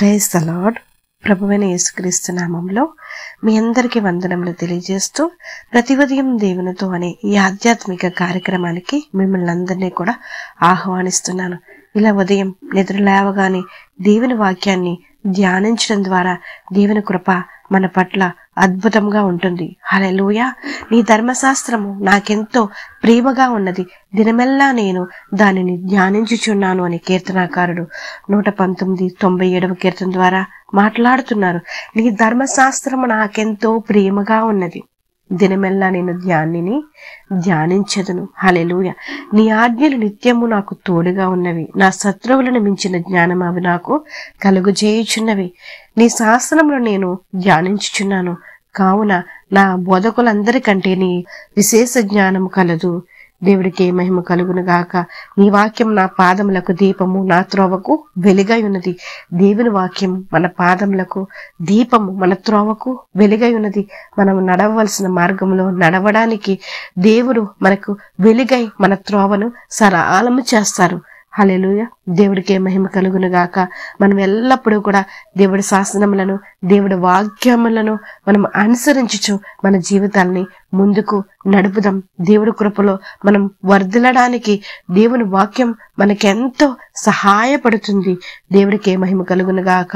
praise the lord ప్రభువైన యేసుక్రీస్తు నామంలో మీ అందరికీ వందనములు తెలియజేస్తూ ప్రతి ఉదయం దేవునితో అనే ఈ ఆధ్యాత్మిక కార్యక్రమానికి మిమ్మల్ని అందరినీ కూడా ఆహ్వానిస్తున్నాను ఇలా ఉదయం నిద్ర లేవగానే దేవుని వాక్యాన్ని ధ్యానించడం ద్వారా దేవుని కృప మన పట్ల అద్భుతంగా ఉంటుంది హలెలూయ నీ ధర్మశాస్త్రము నాకెంతో ప్రేమగా ఉన్నది దినమెల్లా నేను దానిని ధ్యానించుచున్నాను అని కీర్తనాకారుడు నూట పంతొమ్మిది తొంభై ఏడవ కీర్తన ద్వారా మాట్లాడుతున్నారు నీ ధర్మశాస్త్రము నాకెంతో ప్రేమగా ఉన్నది దినమెల్లా నేను ధ్యానిని ధ్యానించదును హలెలూయ నీ ఆజ్ఞలు నిత్యము నాకు తోడుగా ఉన్నవి నా శత్రువులను మించిన జ్ఞానం అవి నాకు కలుగు చేయుచున్నవి నీ శాస్త్రములు నేను ధ్యానించుచున్నాను కావున నా బోధకులందరికంటే నీ విశేష జ్ఞానము కలదు దేవుడికి మహిమ కలుగును గాక నీ వాక్యం నా పాదములకు దీపము నా త్రోవకు వెలుగై ఉన్నది దేవుని వాక్యం మన పాదములకు దీపము మన త్రోవకు వెలుగై ఉన్నది మనం నడవవలసిన మార్గంలో నడవడానికి దేవుడు మనకు వెలుగై మన త్రోవను సరళము చేస్తారు హలెలుయ దేవుడికే మహిమ కలుగును గాక మనం ఎల్లప్పుడూ కూడా దేవుడి శాసనములను దేవుడి వాక్యములను మనం అనుసరించుచు మన జీవితాల్ని ముందుకు నడుపుదాం దేవుడి కృపలో మనం వర్ధిల్లడానికి దేవుని వాక్యం మనకెంతో సహాయపడుతుంది దేవుడికే మహిమ కలుగును గాక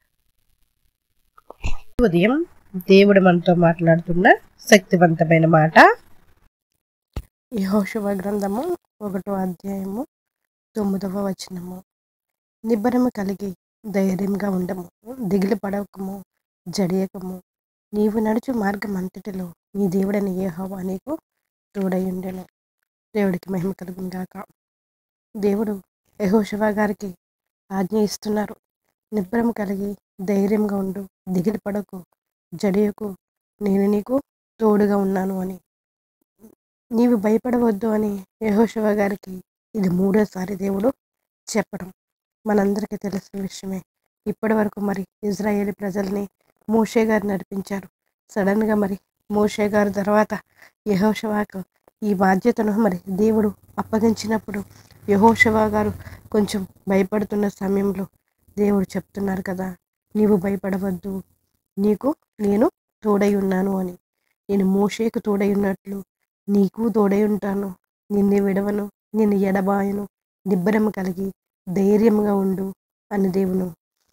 ఉదయం దేవుడు మనతో మాట్లాడుతున్న శక్తివంతమైన మాట యహోశువ గ్రంథము ఒకటో అధ్యాయము తొమ్మిదవ వచనము నిబ్బరము కలిగి ధైర్యంగా ఉండము దిగులు పడకము జడియకము నీవు నడుచు మార్గం అంతటిలో నీ దేవుడని ఏహోవా నీకు తోడయుండెను దేవుడికి మహిమ కలుగుగాక దేవుడు యహోశివ గారికి ఆజ్ఞ ఇస్తున్నారు నిబ్బరం కలిగి ధైర్యంగా ఉండు దిగులు పడకు జడియకు నేను నీకు తోడుగా ఉన్నాను అని నీవు భయపడవద్దు అని యహోశివ గారికి ఇది మూడోసారి దేవుడు చెప్పడం మనందరికీ తెలిసిన విషయమే ఇప్పటి వరకు మరి ఇజ్రాయేలీ ప్రజల్ని మోషే గారు నడిపించారు సడన్గా మరి మోషే గారి తర్వాత యహోషవాకు ఈ బాధ్యతను మరి దేవుడు అప్పగించినప్పుడు యహోషవా గారు కొంచెం భయపడుతున్న సమయంలో దేవుడు చెప్తున్నారు కదా నీవు భయపడవద్దు నీకు నేను తోడై ఉన్నాను అని నేను మోషేకు తోడై ఉన్నట్లు నీకు తోడై ఉంటాను నిన్ను విడవను నిన్ను ఎడబాయను నిబ్బరం కలిగి ధైర్యంగా ఉండు అని దేవును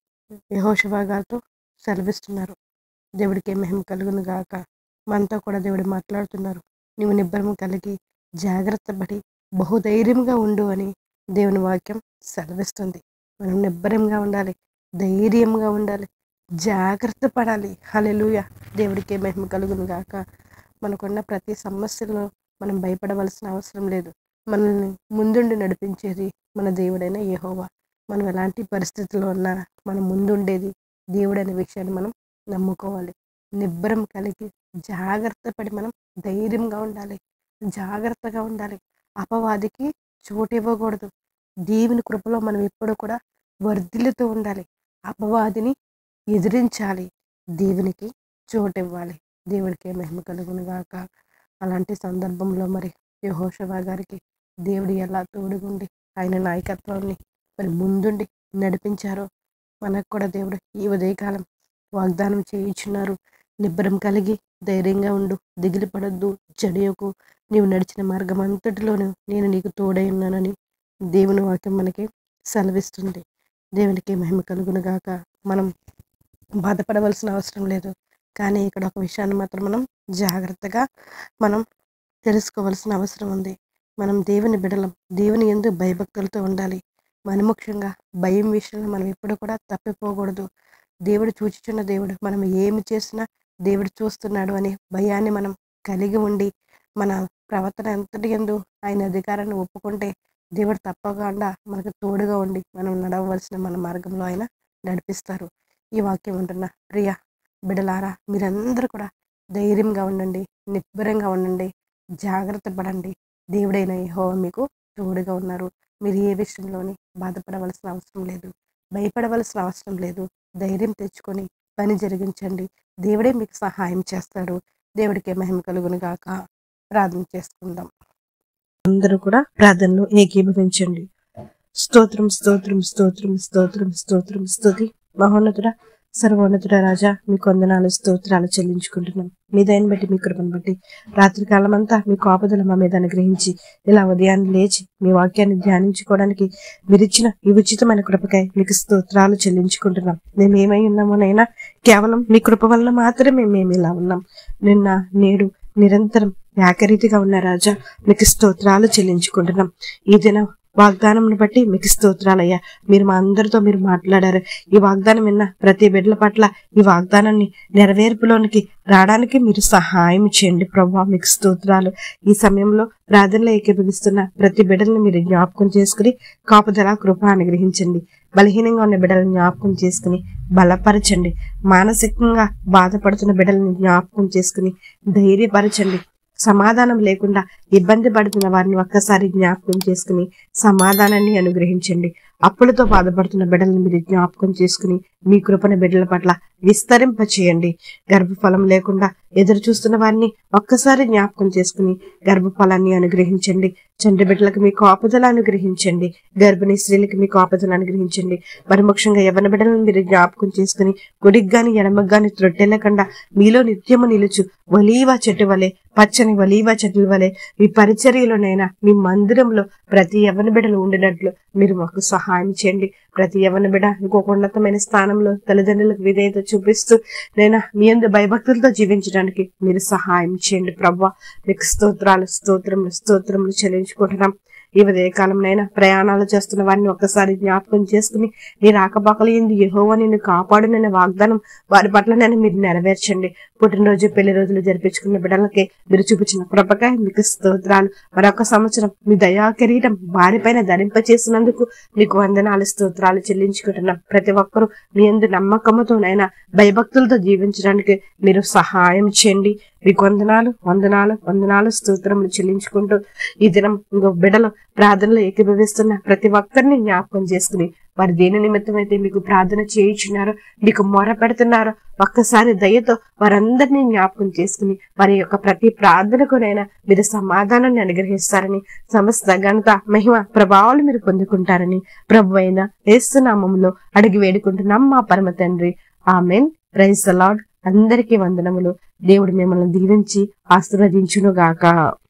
యహోషవా గారితో సెలవిస్తున్నారు దేవుడికి మహిమ కలుగును గాక మనతో కూడా దేవుడు మాట్లాడుతున్నారు నువ్వు నిబ్బరం కలిగి జాగ్రత్త పడి బహుధైర్యంగా ఉండు అని దేవుని వాక్యం సెలవిస్తుంది మనం నిబ్బరంగా ఉండాలి ధైర్యంగా ఉండాలి జాగ్రత్త పడాలి హలెలుయ దేవుడికి మహిమ కలుగును గాక మనకున్న ప్రతి సమస్యలను మనం భయపడవలసిన అవసరం లేదు మనల్ని ముందుండి నడిపించేది మన దేవుడైన యెహోవా మనం ఎలాంటి పరిస్థితుల్లో ఉన్నా మనం ముందుండేది దేవుడు అనే విషయాన్ని మనం నమ్ముకోవాలి నిబ్బరం కలిగి జాగ్రత్త పడి మనం ధైర్యంగా ఉండాలి జాగ్రత్తగా ఉండాలి అపవాదికి చోటు ఇవ్వకూడదు దేవుని కృపలో మనం ఎప్పుడు కూడా వర్ధిల్లుతూ ఉండాలి అపవాదిని ఎదిరించాలి దేవునికి చోటు ఇవ్వాలి దేవుడికి మహిమ కలుగును గాక అలాంటి సందర్భంలో మరి యహోషవా గారికి దేవుడు ఎలా తోడుగుండి ఆయన నాయకత్వాన్ని మరి ముందుండి నడిపించారో మనకు కూడా దేవుడు ఈ ఉదయకాలం వాగ్దానం చేయించున్నారు నిబ్బరం కలిగి ధైర్యంగా ఉండు దిగులు పడద్దు జడియకు నీవు నడిచిన మార్గం అంతటిలోనూ నేను నీకు తోడై ఉన్నానని దేవుని వాక్యం మనకి సెలవిస్తుంది దేవునికి మహిమ కలుగును గాక మనం బాధపడవలసిన అవసరం లేదు కానీ ఇక్కడ ఒక విషయాన్ని మాత్రం మనం జాగ్రత్తగా మనం తెలుసుకోవాల్సిన అవసరం ఉంది మనం దేవుని బిడలం దేవుని ఎందు భయభక్తులతో ఉండాలి మన ముఖ్యంగా భయం విషయంలో మనం ఎప్పుడు కూడా తప్పిపోకూడదు దేవుడు చూచుచున్న దేవుడు మనం ఏమి చేసినా దేవుడు చూస్తున్నాడు అనే భయాన్ని మనం కలిగి ఉండి మన ప్రవర్తన ఎంతటి ఎందు ఆయన అధికారాన్ని ఒప్పుకుంటే దేవుడు తప్పకుండా మనకు తోడుగా ఉండి మనం నడవలసిన మన మార్గంలో ఆయన నడిపిస్తారు ఈ వాక్యం ఉంటున్న ప్రియ బిడలారా మీరందరూ కూడా ధైర్యంగా ఉండండి నిబ్బరంగా ఉండండి జాగ్రత్త పడండి దేవుడైన యెహోవా మీకు తోడుగా ఉన్నారు మీరు ఏ విషయంలోని బాధపడవలసిన అవసరం లేదు భయపడవలసిన అవసరం లేదు ధైర్యం తెచ్చుకొని పని జరిగించండి దేవుడే మీకు సహాయం చేస్తాడు దేవుడికి మహిమ కలుగును గాక ప్రార్థన చేసుకుందాం అందరూ కూడా ప్రార్థనలో ఏకీభవించండి స్తోత్రం స్తోత్రం స్తోత్రం స్తోత్రం స్తోత్రం స్తుతి మహోన్నతుడ సర్వోన్నతుడ రాజా మీకు వందనాలు స్తోత్రాలు చెల్లించుకుంటున్నాం మీ దయని బట్టి మీ కృపను బట్టి రాత్రి కాలం అంతా మీ కాపుదల మా మీద అనుగ్రహించి ఇలా ఉదయాన్నే లేచి మీ వాక్యాన్ని ధ్యానించుకోవడానికి మీరిచ్చిన ఈ ఉచితమైన కృపకై మీకు స్తోత్రాలు చెల్లించుకుంటున్నాం మేము ఏమై ఉన్నామోనైనా కేవలం మీ కృప వల్ల మాత్రమే మేము ఇలా ఉన్నాం నిన్న నేడు నిరంతరం ఏకరీతిగా ఉన్న రాజా మీకు స్తోత్రాలు చెల్లించుకుంటున్నాం ఈ దినం వాగ్దానం బట్టి మీకు స్తోత్రాలయ్యా మీరు మా అందరితో మీరు మాట్లాడారు ఈ వాగ్దానం విన్న ప్రతి బిడ్డల పట్ల ఈ వాగ్దానాన్ని నెరవేర్పులోనికి రావడానికి మీరు సహాయం చేయండి ప్రభా మీకు స్తోత్రాలు ఈ సమయంలో ప్రార్థనలో ఏకీభవిస్తున్న ప్రతి బిడ్డల్ని మీరు జ్ఞాపకం చేసుకుని కాపుదల కృప అనుగ్రహించండి బలహీనంగా ఉన్న బిడ్డలను జ్ఞాపకం చేసుకుని బలపరచండి మానసికంగా బాధపడుతున్న బిడ్డలను జ్ఞాపకం చేసుకుని ధైర్యపరచండి సమాధానం లేకుండా ఇబ్బంది పడుతున్న వారిని ఒక్కసారి జ్ఞాపకం చేసుకుని సమాధానాన్ని అనుగ్రహించండి అప్పులతో బాధపడుతున్న బిడ్డలను మీరు జ్ఞాపకం చేసుకుని మీ కృపణ బిడ్డల పట్ల విస్తరింప చేయండి గర్భఫలం లేకుండా ఎదురు చూస్తున్న వారిని ఒక్కసారి జ్ఞాపకం చేసుకుని గర్భఫలాన్ని అనుగ్రహించండి చండ్రి బిడ్డలకు మీ కాపుదల అనుగ్రహించండి గర్భిణీ స్త్రీలకు మీ కాపుదల అనుగ్రహించండి మరి ముఖ్యంగా యవన బిడ్డలను మీరు జ్ఞాపకం చేసుకుని గుడికి గాని ఎడమకు గాని త్రొట్టెలకుండా మీలో నిత్యము నిలుచు ఒలీవా చెట్టు వలె పచ్చని ఒలీవా చెట్ల వలె మీ పరిచర్యలోనైనా మీ మందిరంలో ప్రతి యవన బిడ్డలు ఉండినట్లు మీరు మాకు సహాయం చేయండి ప్రతి యవన బిడ్డ ఇంకొక ఉన్నతమైన స్థానంలో తల్లిదండ్రులకు విధేయత చూపిస్తూ నేను మీ అందు భయభక్తులతో జీవించడానికి మీరు సహాయం చేయండి ప్రవ్వ మీకు స్తోత్రాలు స్తోత్రములు స్తోత్రములు చెల్లించుకుంటున్నాం ఈ ఉదయకాలంనైనా ప్రయాణాలు చేస్తున్న వారిని ఒక్కసారి జ్ఞాపకం చేసుకుని నీ రాకపాకలు ఏంది యహోవా నిన్ను కాపాడుననే వాగ్దానం వారి పట్ల నేను మీరు నెరవేర్చండి పుట్టినరోజు పెళ్లి రోజులు జరిపించుకున్న బిడ్డలకి మీరు చూపించిన కృపకాయ మీకు స్తోత్రాలు మరొక సంవత్సరం మీ దయా కిరీటం వారిపైన ధరింప చేసినందుకు మీకు వందనాలు స్తోత్రాలు చెల్లించుకుంటున్నాం ప్రతి ఒక్కరూ మీ అందు నమ్మకముతోనైనా భయభక్తులతో జీవించడానికి మీరు సహాయం చేయండి మీకు వందనాలు వందనాలు వందనాలు స్తోత్రములు చెల్లించుకుంటూ ఈ దినం ఇంకో బిడలు ప్రార్థనలు ఏకీభవిస్తున్న ప్రతి ఒక్కరిని జ్ఞాపకం చేసుకుని వారి దేని నిమిత్తం అయితే మీకు ప్రార్థన చేయించున్నారో మీకు మొర పెడుతున్నారో ఒక్కసారి దయతో వారందరినీ జ్ఞాపకం చేసుకుని వారి యొక్క ప్రతి ప్రార్థనకునైనా మీరు సమాధానాన్ని అనుగ్రహిస్తారని సమస్త ఘనత మహిమ ప్రభావాలు మీరు పొందుకుంటారని ప్రభు అయిన ఏసునామంలో అడిగి వేడుకుంటున్నాం మా పరమ తండ్రి ఆమెన్ ప్రైజ్ అలాడ్ అందరికీ వందనములు దేవుడు మిమ్మల్ని దీవించి ఆశీర్వదించును గాక